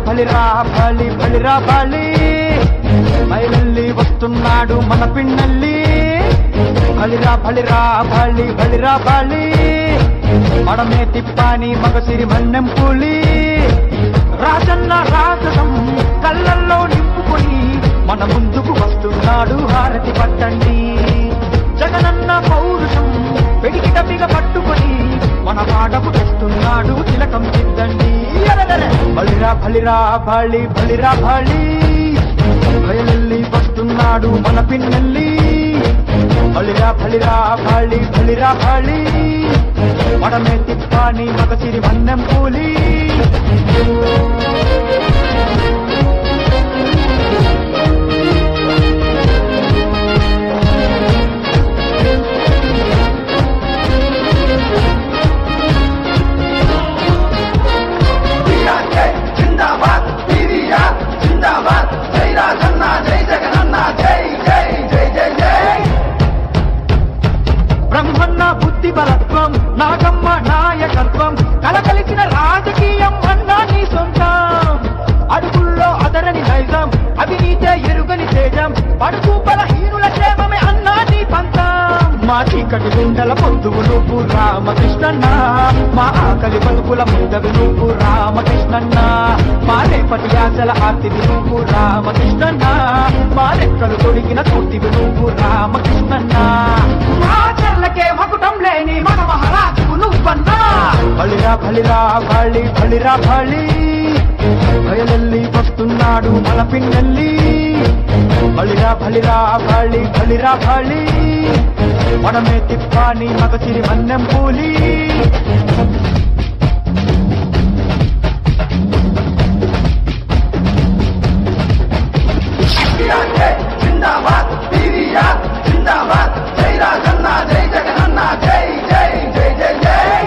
బలిరా బలి బలిరా బలి బయలల్లి వస్తున్నాడు మన పిన్నల్లి బలిరా బలిరా బలి బలిరా బలి మడమే తిప్పాని మగసిరి మన్నెం పులి రాజన్న రాజసం కళ్ళల్లో నింపుకొని మన ముందుకు వస్తున్నాడు హారతి పట్టండి జగనన్న పౌరుషం పెడికిట బిగ పట్టుకొని మన పాటకు తెస్తున్నాడు తిలకం సిద్ధండి ఎరగెర. బలిరా బలిరా బలి బలిరా బలి బయలల్లి వస్తున్నాడు మన పిన్నెల్లి బలిరా బలిరా బలి బలిరా బలి మడమే తిప్పాని మగసిరి మన్నెం పూలి జిందాబాద్ పీరియా జిందాబాద్ జై రాజన్న జై జగనన్న జై జై జై జై జై బ్రహ్మన్న బుద్ధి బలత్వం నాగమ్మ నాయకత్వం కలకలిసిన రాజకీయం అన్నా నీ సొంతం అడుగుల్లో అదరని నైజం అవినీతే ఎరుగని తేజం పడుకు బలహీనుల క్షేమమే అన్నా నీ పంతం మా చీకటి గుండెల పొద్దువు నువ్వు రామకృష్ణన్న మా ఆకలి బతుకుల ముందవి నువ్వు రామకృష్ణన్న మా రేపటి ఆశల ఆర్తివి నువ్వు రామకృష్ణన్న మా రెక్కలు తొడిగిన తూర్తివి నువ్వు రామకృష్ణన్న మా చెర్లకే మకుటం లేని మన మహారాజు నువ్వన్నా బలిరా బలిరా బలి బలిరా బలి బయలల్లి వస్తున్నాడు మన పిన్నెల్లి బలిరా బలిరా బలి బలిరా బలి మనమే తిప్పాని మగసిరి మన్నెం పూలి జిందాబాద్ పీరియా జిందాబాద్ జై రాజన్న జై జగనన్న జై జై జై జై జై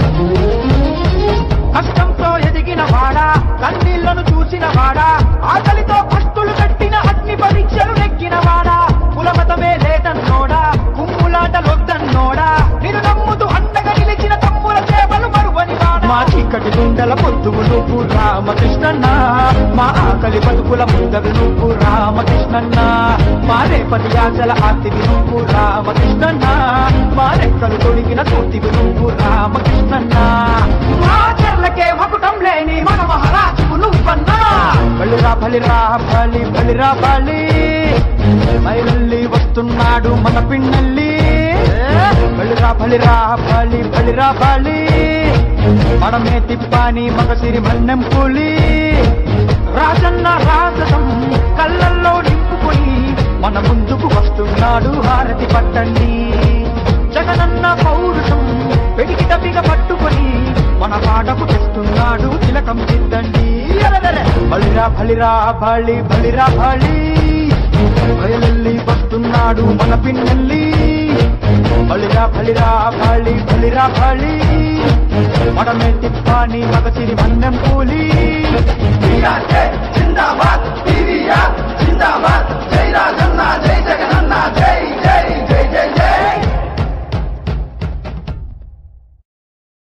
కష్టంతో ఎదిగిన వాడా కన్నీళ్లను చూసిన వాడా ఆకలితో కష్టులు కట్టిన అగ్ని పరీక్షలు నెక్కిన వాడా కులమతమే లేదన్నోడా కుమ్ములాటలొద్దన్నోడా నిన్ను నమ్ముతూ అండగా నిలిచిన తమ్ముల సేవలు మరువని వాడా మా చీకటి గుండెల పొద్దువు నువ్వు రామకృష్ణన్న మా ఆకలి బతుకుల ముందరు నువ్వు రామకృష్ణన్న మా రేపటి ఆశల ఆర్తివి నువ్వు రామకృష్ణన్న మా రెక్కలు తొడిగిన తూర్తివి నువ్వు రామకృష్ణన్న మా చెర్లకే మకుటం లేని మన మహారాజు నువ్వన్నా బలిరా బలిరా బలి బలిరా బలి బయలల్లి వస్తున్నాడు మన పిన్నెల్లి బలిరా బలిరా బలి బలిరా బలి మనమే తిప్పాని మగసిరి మన్నెం కూలి రాజన్న రాజసం కళ్ళల్లో నింపుకొని మన ముందుకు వస్తున్నాడు హారతి పట్టండి జగనన్న పౌరుషం పెడికిట బిగ పట్టుకొని మన పాటకు తెస్తున్నాడు తిలకం సిద్ధండి ఎరగెర. బలిరా బలిరా బలి బలిరా బలి బయలల్లి వస్తున్నాడు మన పిన్నెల్లి బలిరా బలిరా బలి బలిరా బలి మడమే తిప్పాని మగసిరి మన్నెం పూలి జిందాబాద్ పీరియా జిందాబాద్